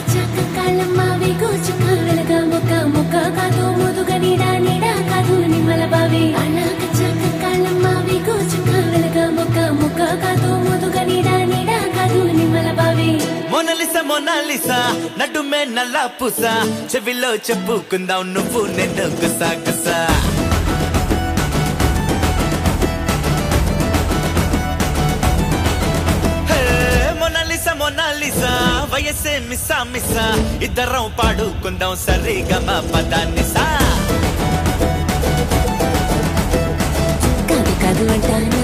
చాక కాళ్ళమ్మ వేగోచుక వెలగా మొక్క మొక్క కాదు ముదుగ నీడ నీడ కాదు నిమ్మల బావి అలాక చాక కాళ్ళమ్మ వేగోచుక వెలగా మొక్క మొక్క కాదు ముదుగ నీడ నీడ కాదు నిమ్మల బావి మొనలిస మొనాలిస నడుమే నల్ల పూస చెవిలో చెప్పుకుందాం నువ్వు నేను గుసా గుసా హే, మొనాలిస మొనాలిస వయసే మిస్సా మిస్సా ఇద్దరం పాడుకుందాం సరిగమ పదాన్నిసా కాదు కాదు అంటానా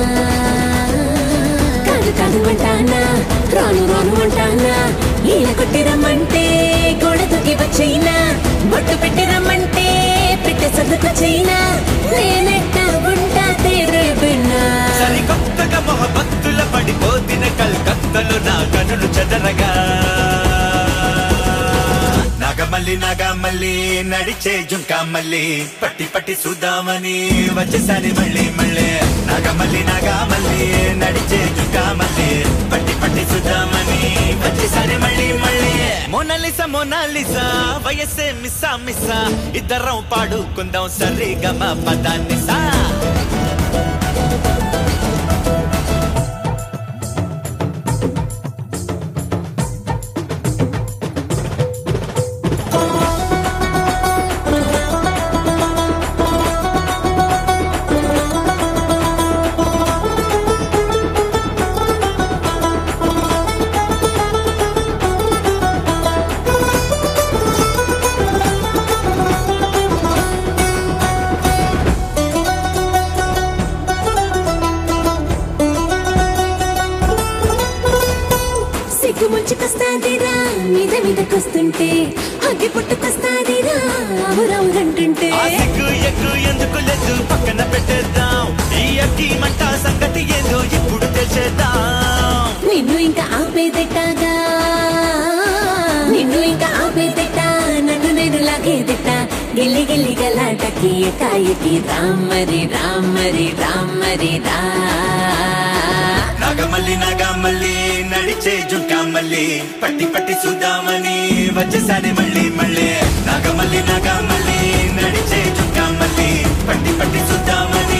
కాదు కాదు అంటానా రాను రాను అంటానా ఈల కొట్టి రమ్మంటే గోడ దూకి వచ్చైనా బొట్టు పెట్టి రమ్మంటే పెట్టె సర్దుకొచ్చైనా నేనెట్ట ఉంటా తేరే బిన్నా సరికొత్తగా మొహబత్తుల పడిపోతిన కల్కత్తలు నా కనులు చెదరగా నాగమల్లి నాగమల్లి నడిచే జుంకా మల్లి పట్టి పట్టి చూద్దామని వచ్చేసారి మళ్ళీ మళ్ళీ నాగమల్లి నాగమల్లి నడిచే జుంకా మల్లి పట్టి పట్టి చూద్దామని వచ్చేసారి మళ్ళీ మళ్ళీ మోనాలిస మోనాలిస వయసే మిస్సా మిస్సా ఇద్దరం పాడుకుందాం సరిగమ పదాన్నిసా సిగ్గు ముంచుకొస్తాదిరా మీద మీదకొస్తుంటే అగ్గి పుట్టుకొస్తాదిరా అవురవురంటుంటే ఆ సిగ్గు ఎగ్గు ఎందుకు లేదు పక్కన పెట్టేద్దాం ఈ అగ్గి మంట సంగతి ఏందో ఇప్పుడు తెలిసేద్దాం నిన్ను ఇంకా ఆపేదెట్టాగా నిన్ను ఇంకా ఆపేదెట్ట నన్ను నేను లాగేదెట్ట గిల్లి గిల్లి గలాటకి ఎకాయకి రామ్మరి రామ్మరి రామ్మరి రా నాగమల్లి నాగమల్లి నడిచే జుంకా మల్లి పట్టి పట్టి చూద్దామని వచ్చేసారి మళ్ళీ మళ్ళీ నాగమల్లి నాగమల్లి నడిచే జుంకా మల్లి పట్టి పట్టి చూద్దామని